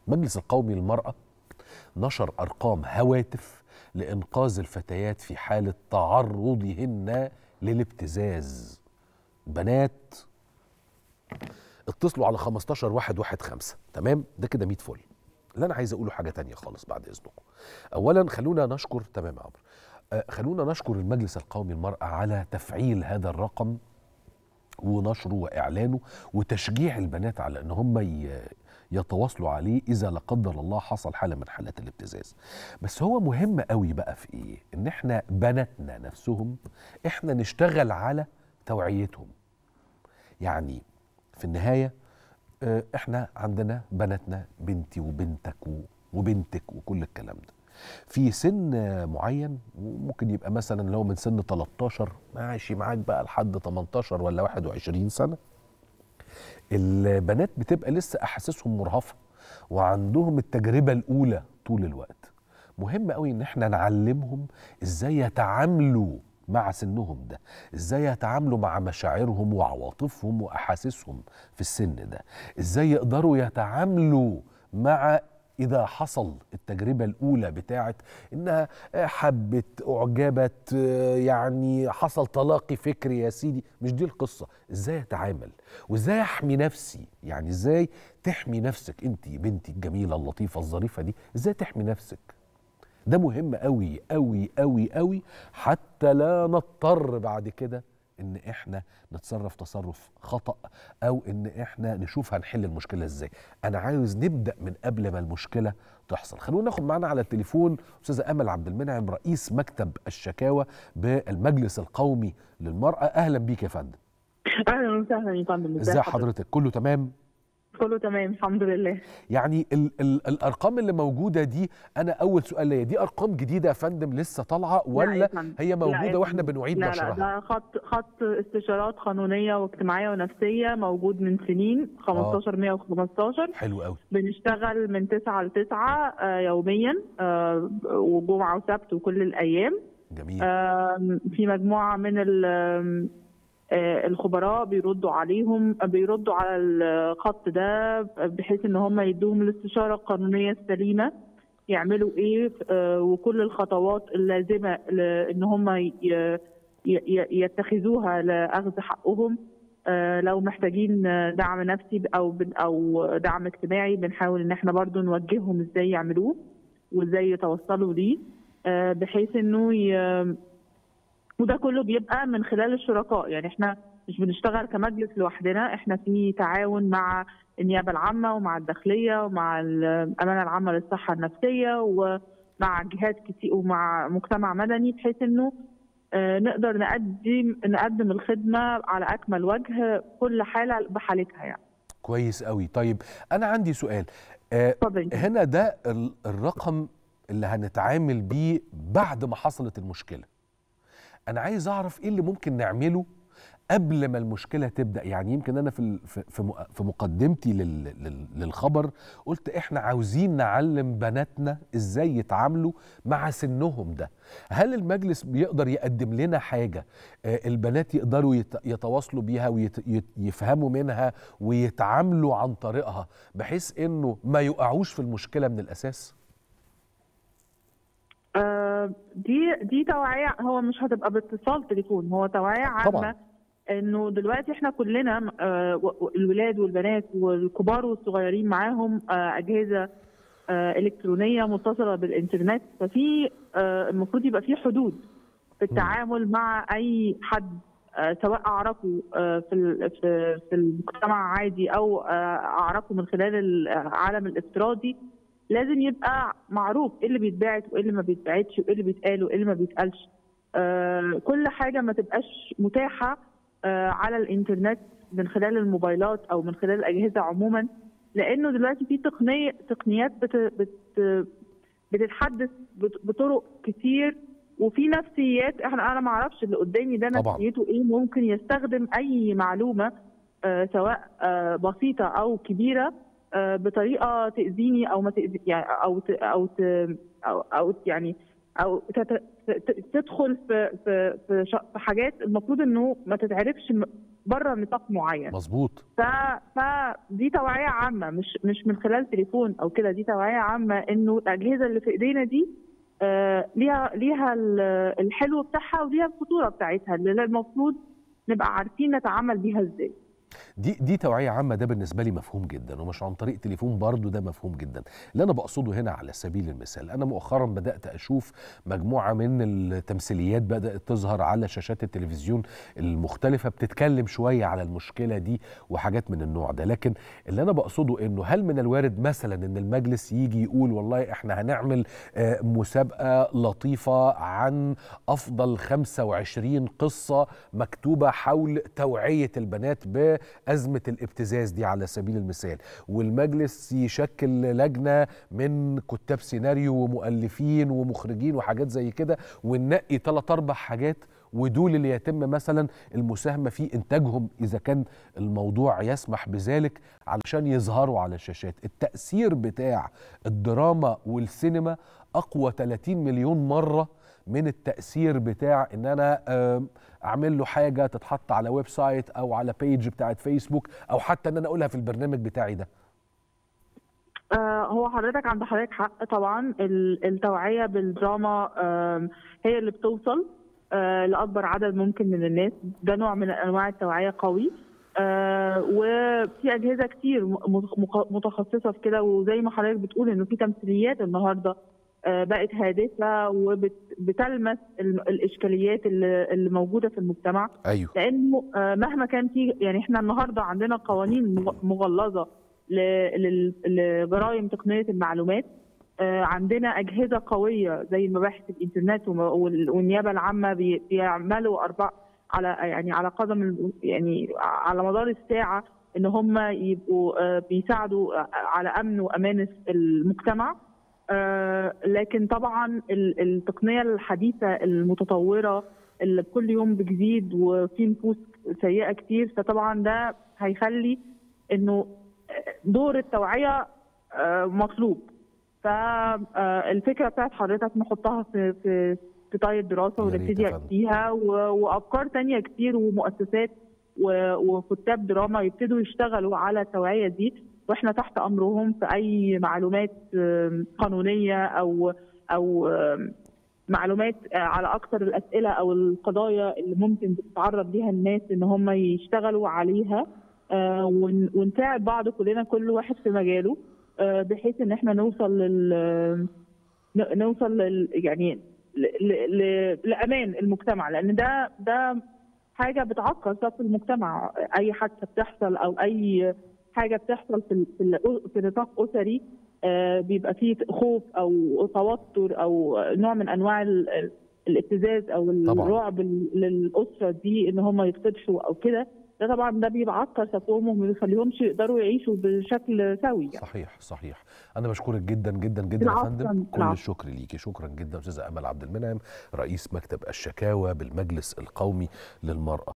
المجلس القومي للمرأة نشر أرقام هواتف لإنقاذ الفتيات في حالة تعرضهن للابتزاز بنات اتصلوا على 15 واحد واحد خمسة تمام ده كده 100 فل اللي انا عايز اقوله حاجه تانية خالص بعد اذنكم اولا خلونا نشكر تمام يا عمرو آه خلونا نشكر المجلس القومي للمراه على تفعيل هذا الرقم ونشره واعلانه وتشجيع البنات على ان هم ي- يتواصلوا عليه اذا لا قدر الله حصل حاله من حالات الابتزاز بس هو مهم قوي بقى في ايه ان احنا بناتنا نفسهم احنا نشتغل على توعيتهم يعني في النهايه آه، احنا عندنا بناتنا بنتي وبنتك و- وبنتك وكل الكلام ده في سن آه، معين وممكن يبقى مثلا لو من سن 13 ماشي معاك بقى لحد 18 ولا 21 سنه البنات بتبقى لسه احاسيسهم مرهفه وعندهم التجربه الاولى طول الوقت مهم قوي ان احنا نعلمهم ازاي يتعاملوا مع سنهم ده ازاي يتعاملوا مع مشاعرهم وعواطفهم واحاسيسهم في السن ده ازاي يقدروا يتعاملوا مع اذا حصل التجربه الاولى بتاعت انها حبت اعجبت يعني حصل تلاقي فكري يا سيدي مش دي القصه ازاي اتعامل وازاي احمي نفسي يعني ازاي تحمي نفسك انت بنتي الجميله اللطيفه الظريفه دي ازاي تحمي نفسك ده مهم قوي قوي قوي قوي حتى لا نضطر بعد كده ان احنا نتصرف تصرف خطا او ان احنا نشوف هنحل المشكله ازاي انا عاوز نبدا من قبل ما المشكله تحصل خلونا ناخد معانا على التليفون استاذه امل عبد المنعم رئيس مكتب الشكاوى بالمجلس القومي للمراه اهلا بيك يا فندم اهلا وسهلا يا فندم ازي حضرتك كله تمام كله تمام الحمد لله يعني ال ال الارقام اللي موجوده دي انا اول سؤال ليا دي ارقام جديده يا فندم لسه طالعه لا ولا يا فندم. هي لا موجوده يا واحنا فندم. بنعيد لا لا نشرها ده خط خط استشارات قانونيه واجتماعيه ونفسيه موجود من سنين 15 115 حلو قوي بنشتغل من 9 ل 9 آه، يوميا آه، وجمعه وسبت وكل الايام جميل آم، في مجموعه من ال- آم، آه، الخبراء بيردوا عليهم بيردوا على الخط ده بحيث ان هم يدوهم الاستشاره القانونيه السليمه يعملوا ايه آه، وكل الخطوات اللازمه ل- ان هم ي- ي- ي- يتخذوها لاخذ حقهم آه، لو محتاجين آه، دعم نفسي او بن- او دعم اجتماعي بنحاول ان احنا برضو نوجههم ازاي يعملوه وازاي يتوصلوا ليه آه، بحيث انه ي- وده كله بيبقى من خلال الشركاء يعني احنا مش بنشتغل كمجلس لوحدنا احنا في تعاون مع النيابه العامه ومع الداخليه ومع الامانه العامه للصحه النفسيه ومع جهات كتير ومع مجتمع مدني بحيث انه آه، نقدر نقدم نقدم الخدمه على اكمل وجه كل حاله بحالتها يعني كويس قوي طيب انا عندي سؤال آه اتفضل هنا ده ال- الرقم اللي هنتعامل بيه بعد ما حصلت المشكله انا عايز اعرف ايه اللي ممكن نعمله قبل ما المشكله تبدا يعني يمكن انا في ال- في في مق- في مقدمتي لل لل للخبر قلت احنا عاوزين نعلم بناتنا ازاي يتعاملوا مع سنهم ده هل المجلس بيقدر يقدم لنا حاجه آه، البنات يقدروا يت- يتواصلوا بيها ويفهموا منها ويتعاملوا عن طريقها بحيث انه ما يقعوش في المشكله من الاساس آه، دي دي توعية هو مش هتبقى باتصال تليفون هو توعية عامة طبعاً. انه دلوقتي احنا كلنا آه، و- و- الولاد والبنات والكبار والصغيرين معاهم آه، اجهزة آه، الكترونية متصلة بالانترنت ففي آه، المفروض يبقى في حدود في التعامل مع اي حد آه، سواء اعرفه آه، في ال- في في المجتمع عادي او آه، اعرفه من خلال العالم الافتراضي لازم يبقى معروف ايه اللي بيتباعت وايه اللي ما بيتباعتش وايه اللي بيتقال وايه اللي ما بيتقالش آه، كل حاجه ما تبقاش متاحه آه، على الانترنت من خلال الموبايلات او من خلال الاجهزه عموما لانه دلوقتي في تقنيه تقنيات بت بت بتتحدث بط- بطرق كتير وفي نفسيات احنا انا ما اعرفش اللي قدامي ده طبعاً. نفسيته ايه ممكن يستخدم اي معلومه آه، سواء آه، بسيطه او كبيره آه، بطريقه تاذيني او ما تاذي يعني او ت او ت او, أو يعني او تت- ت- تدخل في في في ش- في حاجات المفروض انه ما تتعرفش م- بره نطاق معين مظبوط ف... فدي توعيه عامه مش مش من خلال تليفون او كده دي توعيه عامه انه الاجهزه اللي في ايدينا دي آه ليها ليها ال- الحلو بتاعها وليها الخطوره بتاعتها اللي المفروض نبقى عارفين نتعامل بيها ازاي دي دي توعيه عامه ده بالنسبه لي مفهوم جدا ومش عن طريق تليفون برضو ده مفهوم جدا اللي انا بقصده هنا على سبيل المثال انا مؤخرا بدات اشوف مجموعه من التمثيليات بدات تظهر على شاشات التلفزيون المختلفه بتتكلم شويه على المشكله دي وحاجات من النوع ده لكن اللي انا بقصده انه هل من الوارد مثلا ان المجلس يجي يقول والله احنا هنعمل آه، مسابقه لطيفه عن افضل 25 قصه مكتوبه حول توعيه البنات بازمه الابتزاز دي على سبيل المثال والمجلس يشكل لجنه من كتاب سيناريو ومؤلفين ومخرجين وحاجات زي كده وننقي ثلاث اربع حاجات ودول اللي يتم مثلا المساهمه في انتاجهم اذا كان الموضوع يسمح بذلك علشان يظهروا على الشاشات التاثير بتاع الدراما والسينما اقوى 30 مليون مره من التاثير بتاع ان انا آم، اعمل له حاجه تتحط على ويب سايت او على بيج بتاعت فيسبوك او حتى ان انا اقولها في البرنامج بتاعي ده آه، هو حضرتك عند حضرتك حق طبعا ال- التوعية بالدراما آم، هي اللي بتوصل آه، لأكبر عدد ممكن من الناس ده نوع من أنواع التوعية قوي آه، وفي أجهزة كتير م- مخ- متخصصة في كده وزي ما حضرتك بتقول إنه في تمثيليات النهاردة آه، بقت هادفة وبتلمس الإشكاليات اللي اللي موجودة في المجتمع ايوه لانه آه، مهما كان في يعني احنا النهارده عندنا قوانين مغ- مغلظه ل- لل- لجرائم تقنيه المعلومات آه، عندنا اجهزه قويه زي مباحث الانترنت وم- وال- والنيابه العامه بي- بيعملوا اربع على يعني على قدم ال- يعني على مدار الساعه ان هم يبقوا آه، بيساعدوا على امن وامانه المجتمع آه، لكن طبعا ال- التقنيه الحديثه المتطوره اللي كل يوم بتزيد وفي نفوس سيئه كتير فطبعا ده هيخلي انه دور التوعيه آه، مطلوب فالفكره بتاعت حضرتك نحطها في في في طي الدراسه يا ريت ونبتدي يا فندم. فيها و- وافكار تانية كتير ومؤسسات و- وكتاب دراما يبتدوا يشتغلوا على التوعيه دي واحنا تحت امرهم في اي معلومات آم، قانونيه او او آم، معلومات آه، على اكثر الاسئله او القضايا اللي ممكن تتعرض ليها الناس ان هم يشتغلوا عليها آه، ون- ونساعد بعض كلنا كل واحد في مجاله آه، بحيث ان احنا نوصل لل ن- نوصل لل يعني ل- ل- ل- لامان المجتمع لان ده ده حاجه بتعكر صف المجتمع اي حادثه بتحصل او اي حاجه بتحصل في ال- في ال- في نطاق اسري آه، بيبقى فيه خوف او توتر او نوع من انواع ال- ال- الابتزاز او طبعاً. الرعب لل- للاسره دي ان هم يتفضحوا او كده ده طبعا ده بيعكر صفوهم وما بيخليهمش يقدروا يعيشوا بشكل سوي يعني. صحيح صحيح انا بشكرك جدا جدا جدا يا العفو، فندم كل العفو. الشكر ليكي شكرا جدا استاذه امل عبد المنعم رئيس مكتب الشكاوى بالمجلس القومي للمراه